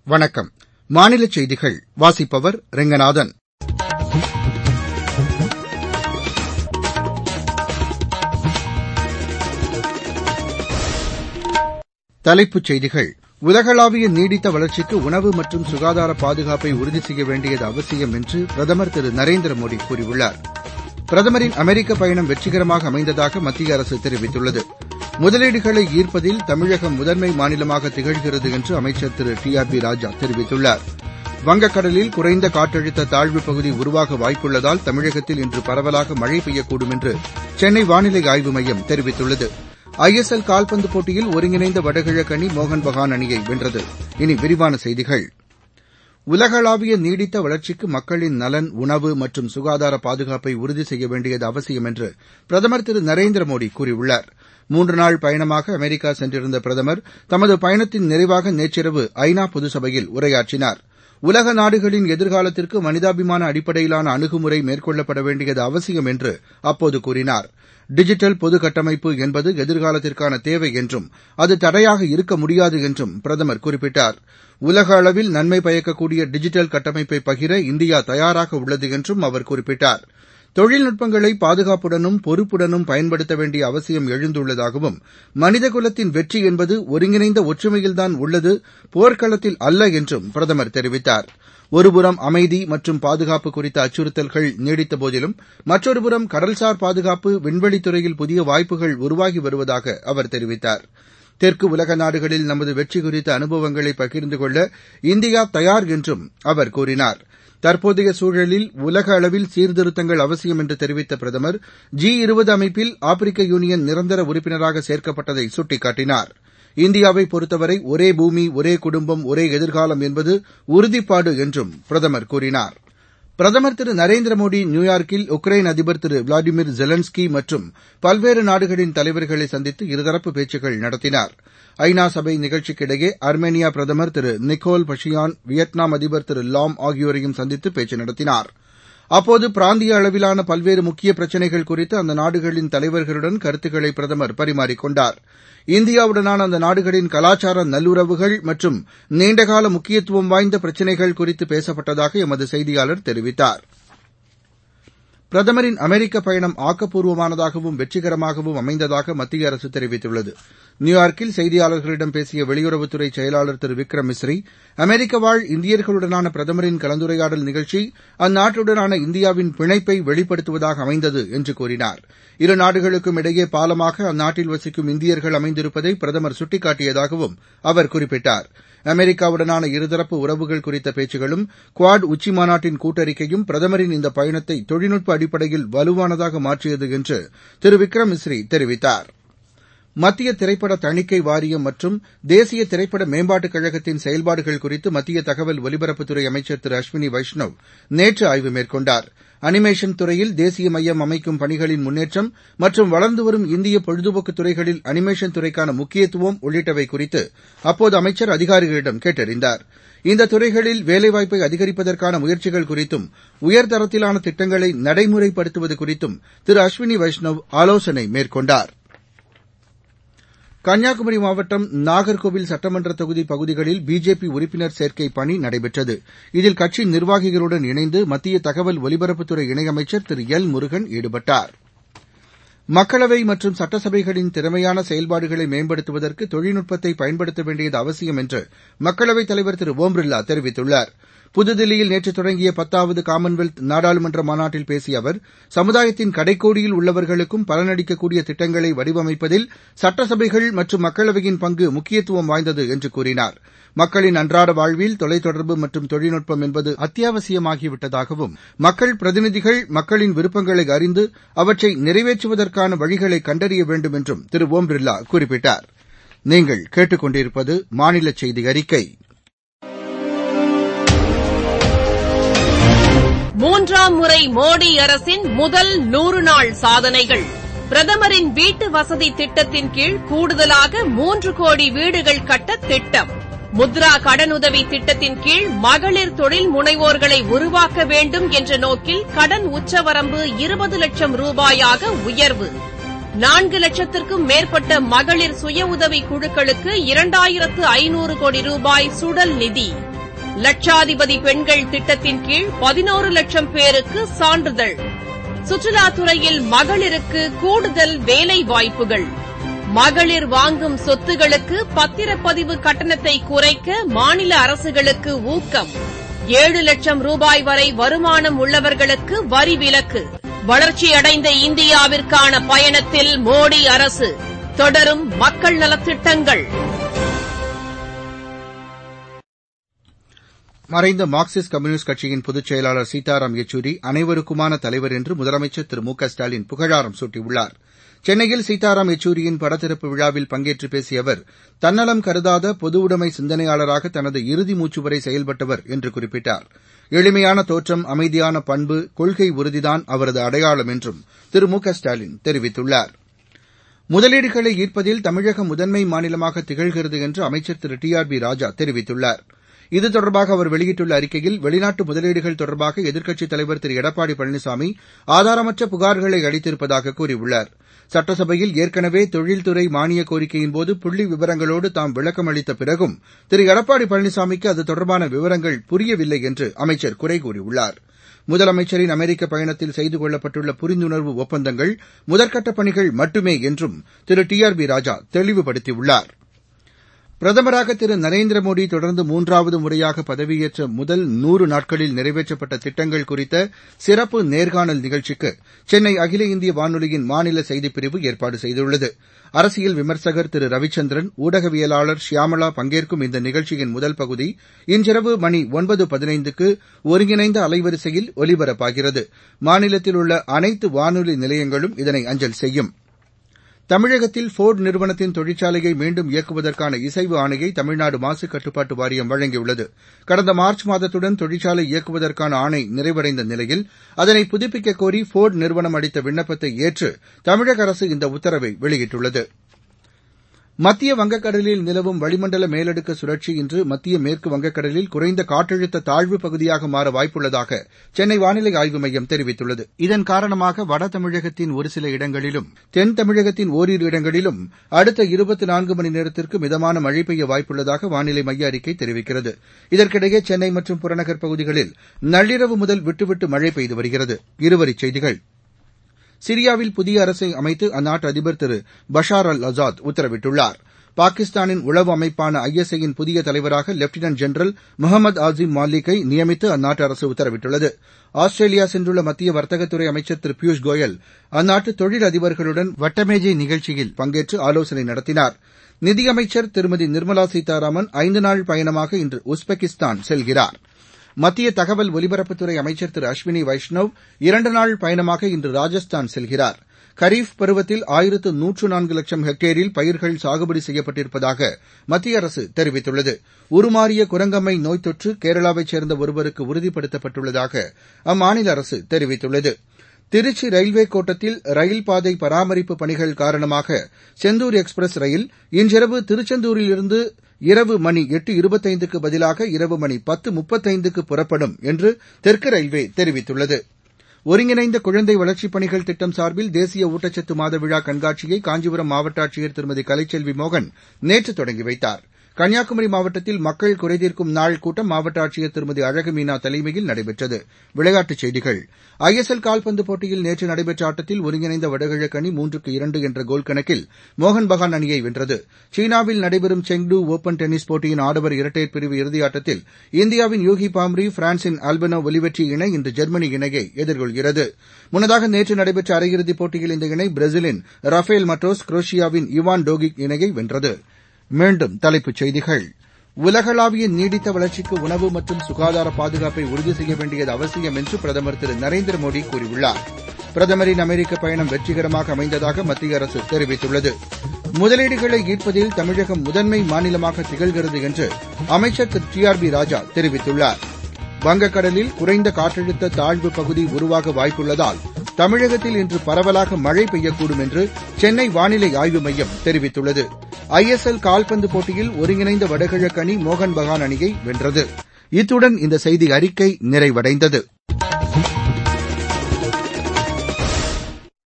வணக்கம் மாநில செய்திகள் வாசிப்பவர் ரெங்கநாதன் தலைப்புச் செய்திகள் உலகளாவிய நீடித்த வளர்ச்சிக்கு உணவு மற்றும் சுகாதார பாதுகாப்பை உறுதி செய்ய வேண்டியது அவசியம் என்று பிரதமர் திரு நரேந்திர மோடி கூறியுள்ளார் பிரதமரின் அமெரிக்க பயணம் வெற்றிகரமாக அமைந்ததாக மத்திய அரசு தெரிவித்துள்ளது முதலீடுகளை ஈர்ப்பதில் தமிழகம் முதன்மை மாநிலமாக திகழ்கிறது என்று அமைச்சர் Thiru T R B Raja தெரிவித்துள்ளார் வங்கக்கடலில் குறைந்த காற்றழுத்த தாழ்வுப் பகுதி உருவாக வாய்ப்புள்ளதால் தமிழகத்தில் இன்று பரவலாக மழை பெய்யக்கூடும் என்று சென்னை வானிலை ஆய்வு மையம் தெரிவித்துள்ளது ஐ எஸ் எல் கால்பந்து போட்டியில் ஒருங்கிணைந்த வடகிழக்கு அணி மோகன் பகான் அணியை வென்றது இனி விரிவான செய்திகள் உலகளாவிய நீடித்த வளர்ச்சிக்கு மக்களின் நலன் உணவு மற்றும் சுகாதார பாதுகாப்பை உறுதி செய்ய வேண்டியது அவசியம் என்று பிரதமர் திரு நரேந்திர மோடி கூறியுள்ளார் மூன்று நாள் பயணமாக அமெரிக்கா சென்றிருந்த பிரதமர் தமது பயணத்தின் நிறைவாக நேற்றிரவு ஐ நா பொதுசபையில் உரையாற்றினார் உலக நாடுகளின் எதிர்காலத்திற்கு மனிதாபிமான அடிப்படையிலான அணுகுமுறை மேற்கொள்ளப்பட வேண்டியது அவசியம் என்று அப்போது கூறினார் டிஜிட்டல் பொது கட்டமைப்பு என்பது எதிர்காலத்திற்கான தேவை என்றும் அது தடையாக இருக்க முடியாது என்றும் பிரதமர் குறிப்பிட்டார் உலக அளவில் நன்மை பயக்கக்கூடிய டிஜிட்டல் கட்டமைப்பை பகிர இந்தியா தயாராக உள்ளது என்றும் அவர் குறிப்பிட்டார் தொழில்நுட்பங்களை பாதுகாப்புடனும் பொறுப்புடனும் பயன்படுத்த வேண்டிய அவசியம் எழுந்துள்ளதாகவும் மனிதகுலத்தின் வெற்றி என்பது ஒருங்கிணைந்த ஒற்றுமையில்தான் உள்ளது போர்க்களத்தில் அல்ல என்றும் பிரதமர் தெரிவித்தார் ஒருபுறம் அமைதி மற்றும் பாதுகாப்பு குறித்த அச்சுறுத்தல்கள் நீடித்த போதிலும் மற்றொருபுறம் கடல்சார் பாதுகாப்பு விண்வெளித்துறையில் புதிய வாய்ப்புகள் உருவாகி வருவதாக அவர் தெரிவித்தார் தெற்கு உலக நாடுகளில் நமது வெற்றி குறித்த அனுபவங்களை பகிர்ந்து கொள்ள இந்தியா தயார் என்றும் அவர் கூறினார் தற்போதைய சூழலில் உலக அளவில் சீர்திருத்தங்கள் அவசியம் என்று தெரிவித்த பிரதமர் ஜி இருபது அமைப்பில் ஆப்பிரிக்க யூனியன் நிரந்தர உறுப்பினராக சேர்க்கப்பட்டதை சுட்டிக்காட்டினார் இந்தியாவை பொறுத்தவரை ஒரே பூமி ஒரே குடும்பம் ஒரே எதிர்காலம் என்பது உறுதிப்பாடு என்றும் பிரதமர் கூறினார் பிரதமர் திரு நரேந்திர மோடி நியூயார்க்கில் உக்ரைன் அதிபர் திரு விளாடிமிர் ஜெலன்ஸ்கி மற்றும் பல்வேறு நாடுகளின் தலைவர்களை சந்தித்து இருதரப்பு பேச்சுக்கள் நடத்தினார் ஐ நா சபை நிகழ்ச்சிக்கிடையே அர்மேனியா பிரதமர் திரு நிக்கோல் பஷியான் வியட்நாம் அதிபர் திரு லாம் ஆகியோரையும் சந்தித்து பேச்சு நடத்தினார் அப்போது பிராந்திய அளவிலான பல்வேறு முக்கிய பிரச்சினைகள் குறித்து அந்த நாடுகளின் தலைவர்களுடன் கருத்துக்களை பிரதமர் பரிமாறிக் கொண்டார் இந்தியாவுடனான அந்த நாடுகளின் கலாச்சார நல்லுறவுகள் மற்றும் நீண்டகால முக்கியத்துவம் வாய்ந்த பிரச்சினைகள் குறித்து பேசப்பட்டதாக எமது செய்தியாளர் தெரிவித்தார் பிரதமரின் அமெரிக்க பயணம் ஆக்கப்பூர்வமானதாகவும் வெற்றிகரமாகவும் அமைந்ததாக மத்திய அரசு தெரிவித்துள்ளது நியூயார்க்கில் செய்தியாளர்களிடம் பேசிய வெளியுறவுத்துறை செயலாளர் திரு விக்ரம் மிஸ்ரி அமெரிக்க வாழ் இந்தியர்களுடனான பிரதமரின் கலந்துரையாடல் நிகழ்ச்சி அந்நாட்டுடனான இந்தியாவின் பிணைப்பை வெளிப்படுத்துவதாக அமைந்தது என்று கூறினார் இரு நாடுகளுக்கும் இடையே பாலமாக அந்நாட்டில் வசிக்கும் இந்தியர்கள் அமைந்திருப்பதை பிரதமர் சுட்டிக்காட்டியதாகவும் அவர் குறிப்பிட்டார் அமெரிக்காவுடனான இருதரப்பு உறவுகள் குறித்த பேச்சுகளும் குவாட் உச்சிமாநாட்டின் கூட்டறிக்கையும் பிரதமரின் இந்த பயணத்தை தொழில்நுட்ப அடிப்படையில் வலுவானதாக மாற்றியது என்று திரு விக்ரம் மிஸ்ரி தெரிவித்தார் மத்திய திரைப்பட தணிக்கை வாரியம் மற்றும் தேசிய திரைப்பட மேம்பாட்டுக் கழகத்தின் செயல்பாடுகள் குறித்து மத்திய தகவல் ஒலிபரப்புத்துறை அமைச்சர் திரு அஸ்வினி வைஷ்ணவ் நேற்று ஆய்வு மேற்கொண்டார் அனிமேஷன் துறையில் தேசிய மையம் அமைக்கும் பணிகளின் முன்னேற்றம் மற்றும் வளர்ந்து வரும் இந்திய பொழுதுபோக்கு துறைகளில் அனிமேஷன் துறைக்கான முக்கியத்துவம் உள்ளிட்டவை குறித்து அப்போது அமைச்சர் அதிகாரிகளிடம் கேட்டறிந்தார் இந்த துறைகளில் வேலைவாய்ப்பை அதிகரிப்பதற்கான முயற்சிகள் குறித்தும் உயர்தரத்திலான திட்டங்களை நடைமுறைப்படுத்துவது குறித்தும் திரு அஸ்வினி வைஷ்ணவ் ஆலோசனை மேற்கொண்டார் கன்னியாகுமரி மாவட்டம் நாகர்கோவில் சட்டமன்ற தொகுதி பகுதிகளில் பிஜேபி உறுப்பினர் சேர்க்கை பணி நடைபெற்றது இதில் கட்சி நிர்வாகிகளுடன் இணைந்து மத்திய தகவல் ஒலிபரப்புத்துறை இணையமைச்சர் திரு எல் முருகன் ஈடுபட்டார் மக்களவை மற்றும் சட்டசபைகளின் திறமையான செயல்பாடுகளை மேம்படுத்துவதற்கு தொழில்நுட்பத்தை பயன்படுத்த வேண்டியது அவசியம் என்று மக்களவைத் தலைவர் திரு ஓம் பிர்லா தெரிவித்துள்ளார் புதுதில்லியில் நேற்று தொடங்கிய பத்தாவது காமன்வெல்த் நாடாளுமன்ற மாநாட்டில் பேசிய அவர் சமுதாயத்தின் கடைக்கோடியில் உள்ளவர்களுக்கும் பலனளிக்கக்கூடிய திட்டங்களை வடிவமைப்பதில் சட்டசபைகள் மற்றும் மக்களவையின் பங்கு முக்கியத்துவம் வாய்ந்தது என்று கூறினார் மக்களின் அன்றாட வாழ்வில் தொலைத்தொடர்பு மற்றும் தொழில்நுட்பம் என்பது அத்தியாவசியமாகிவிட்டதாகவும் மக்கள் பிரதிநிதிகள் மக்களின் விருப்பங்களை அறிந்து அவற்றை நிறைவேற்றுவதற்கான வழிகளை கண்டறிய வேண்டும் என்றும் திரு ஓம் பிர்லா குறிப்பிட்டார் நீங்கள் கேட்டுக் கொண்டிருப்பது மாநில செய்தி அறிக்கை மூன்றாம் முறை மோடி அரசின் முதல் நூறு நாள் சாதனைகள் பிரதமரின் வீட்டு வசதி திட்டத்தின் கீழ் கூடுதலாக மூன்று கோடி வீடுகள் கட்ட திட்டம் முத்ரா கடனுதவி திட்டத்தின் கீழ் மகளிர் தொழில் முனைவோர்களை உருவாக்க வேண்டும் என்ற நோக்கில் கடன் உச்சவரம்பு இருபது லட்சம் ரூபாயாக உயர்வு நான்கு லட்சத்திற்கும் மேற்பட்ட மகளிர் சுய உதவி குழுக்களுக்கு இரண்டாயிரத்து ஐநூறு கோடி ரூபாய் சுடல் நிதி லட்சாதிபதி பெண்கள் திட்டத்தின் கீழ் பதினோரு லட்சம் பேருக்கு சான்றிதழ் சுற்றுலாத்துறையில் மகளிருக்கு கூடுதல் வேலை வாய்ப்புகள் மகளிர் வாங்கும் சொத்துகளுக்கு பத்திரப்பதிவு கட்டணத்தை குறைக்க மாநில அரசுகளுக்கு ஊக்கம் ஏழு லட்சம் ரூபாய் வரை வருமானம் உள்ளவர்களுக்கு வரி விலக்கு வளர்ச்சியடைந்த இந்தியாவிற்கான பயணத்தில் மோடி அரசு தொடரும் மக்கள் நலத்திட்டங்கள் மறைந்த மார்க்சிஸ்ட் கம்யூனிஸ்ட் கட்சியின் பொதுச் செயலாளர் சீதாராம் யெச்சூரி அனைவருக்குமான தலைவர் என்று முதலமைச்சர் திரு மு க ஸ்டாலின் புகழாரம் சூட்டியுள்ளார் சென்னையில் சீதாராம் யெச்சூரியின் படத்திறப்பு விழாவில் பங்கேற்று பேசிய அவர் தன்னலம் கருதாத பொதுவுடைமை சிந்தனையாளராக தனது இறுதி மூச்சு வரை செயல்பட்டவர் என்று குறிப்பிட்டார் எளிமையான தோற்றம் அமைதியான பண்பு கொள்கை உறுதிதான் அவரது அடையாளம் என்றும் திரு மு க ஸ்டாலின் தெரிவித்துள்ளார் முதலீடுகளை ஈர்ப்பதில் தமிழகம் முதன்மை மாநிலமாக திகழ்கிறது என்று அமைச்சர் Thiru T R B Raja தெரிவித்துள்ளார் இது தொடர்பாக அவர் வெளியிட்டுள்ள அறிக்கையில் வெளிநாட்டு முதலீடுகள் தொடர்பாக எதிர்க்கட்சித் தலைவர் திரு எடப்பாடி பழனிசாமி ஆதாரமற்ற புகார்களை அளித்திருப்பதாக கூறியுள்ளார் சட்டசபையில் ஏற்கனவே தொழில்துறை மானிய கோரிக்கையின்போது புள்ளி விவரங்களோடு தாம் விளக்கம் அளித்த பிறகும் திரு எடப்பாடி பழனிசாமிக்கு அது தொடர்பான விவரங்கள் புரியவில்லை என்று அமைச்சர் குறை கூறியுள்ளார் முதலமைச்சரின் அமெரிக்க பயணத்தில் செய்து கொள்ளப்பட்டுள்ள புரிந்துணர்வு ஒப்பந்தங்கள் முதற்கட்ட பணிகள் மட்டுமே என்றும் Thiru T R B Raja தெளிவுபடுத்தியுள்ளார் பிரதமராக திரு நரேந்திர மோடி தொடர்ந்து மூன்றாவது முறையாக பதவியேற்ற முதல் நூறு நாட்களில் நிறைவேற்றப்பட்ட திட்டங்கள் குறித்த சிறப்பு நேர்காணல் நிகழ்ச்சிக்கு சென்னை அகில இந்திய வானொலியின் மாநில செய்திப்பிரிவு ஏற்பாடு செய்துள்ளது அரசியல் விமர்சகர் திரு ரவிச்சந்திரன் ஊடகவியலாளர் ஷியாமளா பங்கேற்கும் இந்த நிகழ்ச்சியின் முதல் பகுதி இன்றிரவு மணி ஒன்பது பதினைந்துக்கு ஒருங்கிணைந்த அலைவரிசையில் ஒலிபரப்பாகிறது மாநிலத்தில் உள்ள அனைத்து வானொலி நிலையங்களும் இதனை அஞ்சல் செய்யும் தமிழகத்தில் ஃபோர்டு நிறுவனத்தின் தொழிற்சாலையை மீண்டும் இயக்குவதற்கான இசைவு ஆணையை தமிழ்நாடு மாசு கட்டுப்பாட்டு வாரியம் வழங்கியுள்ளது கடந்த மார்ச் மாதத்துடன் தொழிற்சாலை இயக்குவதற்கான ஆணை நிறைவடைந்த நிலையில் அதனை புதுப்பிக்க கோரி ஃபோர்டு நிறுவனம் அளித்த விண்ணப்பத்தை ஏற்று தமிழக அரசு இந்த உத்தரவை வெளியிட்டுள்ளது மத்திய வங்கக்கடலில் நிலவும் வளிமண்டல மேலடுக்கு சுழற்சி இன்று மத்திய மேற்கு வங்கக்கடலில் குறைந்த காற்றழுத்த தாழ்வு பகுதியாக மாற வாய்ப்புள்ளதாக சென்னை வானிலை ஆய்வு மையம் தெரிவித்துள்ளது இதன் காரணமாக வட தமிழகத்தின் ஒரு சில இடங்களிலும் தென் தமிழகத்தின் ஓரிரு இடங்களிலும் அடுத்த இருபத்தி நான்கு மணி நேரத்திற்கு மிதமான மழை பெய்ய வாய்ப்புள்ளதாக வானிலை மைய அறிக்கை தெரிவிக்கிறது இதற்கிடையே சென்னை மற்றும் புறநகர் பகுதிகளில் நள்ளிரவு முதல் விட்டுவிட்டு மழை பெய்து வருகிறது இருவரிச் செய்திகள் சிரியாவில் புதிய அரசை அமைத்து அந்நாட்டு அதிபர் திரு பஷார் அல் அசாத் உத்தரவிட்டுள்ளார் பாகிஸ்தானின் உளவு அமைப்பான ஐஎஸ்ஐ யின் புதிய தலைவராக லெப்டினன்ட் ஜெனரல் முகமது ஆசிம் மாலிக்கை நியமித்து அந்நாட்டு அரசு உத்தரவிட்டுள்ளது ஆஸ்திரேலியா சென்றுள்ள மத்திய வர்த்தகத்துறை அமைச்சர் திரு பியூஷ் கோயல் அந்நாட்டு தொழில் அதிபர்களுடன் வட்டமேஜை நிகழ்ச்சியில் பங்கேற்று ஆலோசனை நடத்தினார் நிதியமைச்சர் திருமதி நிர்மலா சீதாராமன் ஐந்து நாள் பயணமாக இன்று உஸ்பெகிஸ்தான் செல்கிறார் மத்திய தகவல் ஒலிபரப்புத்துறை அமைச்சர் திரு அஸ்வினி வைஷ்ணவ் இரண்டு நாள் பயணமாக இன்று ராஜஸ்தான் செல்கிறார் கரீஃப் பருவத்தில் ஆயிரத்து நூற்று நான்கு லட்சம் ஹெக்டேரில் பயிர்கள் சாகுபடி செய்யப்பட்டிருப்பதாக மத்திய அரசு தெரிவித்துள்ளது உருமாறிய குரங்கம்மை நோய் தொற்று கேரளாவைச் சேர்ந்த ஒருவருக்கு உறுதிப்படுத்தப்பட்டுள்ளதாக அம்மாநில அரசு தெரிவித்துள்ளது திருச்சி ரயில்வே கோட்டத்தில் ரயில் பாதை பராமரிப்பு பணிகள் காரணமாக செந்தூர் எக்ஸ்பிரஸ் ரயில் இன்றிரவு திருச்செந்தூரிலிருந்து இரவு மணி எட்டு இருபத்தைந்துக்கு பதிலாக இரவு மணி பத்து முப்பத்தைந்துக்கு புறப்படும் என்று தெற்கு ரயில்வே தெரிவித்துள்ளது ஒருங்கிணைந்த குழந்தை வளர்ச்சிப் பணிகள் திட்டம் சார்பில் தேசிய ஊட்டச்சத்து மாத விழா கண்காட்சியை காஞ்சிபுரம் மாவட்ட ஆட்சியர் திருமதி கலைச்செல்வி மோகன் நேற்று தொடங்கி வைத்தார் கன்னியாகுமரி மாவட்டத்தில் மக்கள் குறைதீர்க்கும் நாள் கூட்டம் மாவட்ட ஆட்சியர் திருமதி அழகு மீனா தலைமையில் நடைபெற்றது விளையாட்டுச் செய்திகள் ஐஎஸ்எல் கால்பந்து போட்டியில் நேற்று நடைபெற்ற ஆட்டத்தில் ஒருங்கிணைந்த வடகிழக்கு அணி மூன்றுக்கு இரண்டு என்ற கோல் கணக்கில் மோகன் பகான் அணியை வென்றது சீனாவில் நடைபெறும் செங்டு ஒப்பன் டென்னிஸ் போட்டியின் ஆடவர் இரட்டையர் பிரிவு இறுதியாட்டத்தில் இந்தியாவின் யூகி பாம்ரி பிரான்சின் ஆல்பனோ ஒலிவெற்றி இணை இன்று ஜெர்மனி இணையை எதிர்கொள்கிறது முன்னதாக நேற்று நடைபெற்ற அரையிறுதிப் போட்டியில் இந்த இணை பிரேசிலின் ரஃபேல் மட்டோஸ் குரோஷியாவின் இவான் டோகிக் இணையை வென்றது மீண்டும் தலைப்புச் செய்திகள் உலகளாவிய நீடித்த வளர்ச்சிக்கு உணவு மற்றும் சுகாதார பாதுகாப்பை உறுதி செய்ய வேண்டியது அவசியம் என்று பிரதமர் திரு நரேந்திர மோடி கூறியுள்ளார் பிரதமரின் அமெரிக்க பயணம் வெற்றிகரமாக அமைந்ததாக மத்திய அரசு தெரிவித்துள்ளது முதலீடுகளை ஈர்ப்பதில் தமிழகம் முதன்மை மாநிலமாக திகழ்கிறது என்று அமைச்சர் Thiru T R B Raja தெரிவித்துள்ளார் வங்கக்கடலில் குறைந்த காற்றழுத்த தாழ்வு பகுதி உருவாக வாய்ப்புள்ளதால் தமிழகத்தில் இன்று பரவலாக மழை பெய்யக்கூடும் என்று சென்னை வானிலை ஆய்வு மையம் தெரிவித்துள்ளது ஐஎஸ்எல் கால்பந்து போட்டியில் ஒருங்கிணைந்த வடகிழக்கு அணி மோகன் பகான் அணியை வென்றது இத்துடன் இந்த செய்தி அறிக்கை நிறைவடைந்தது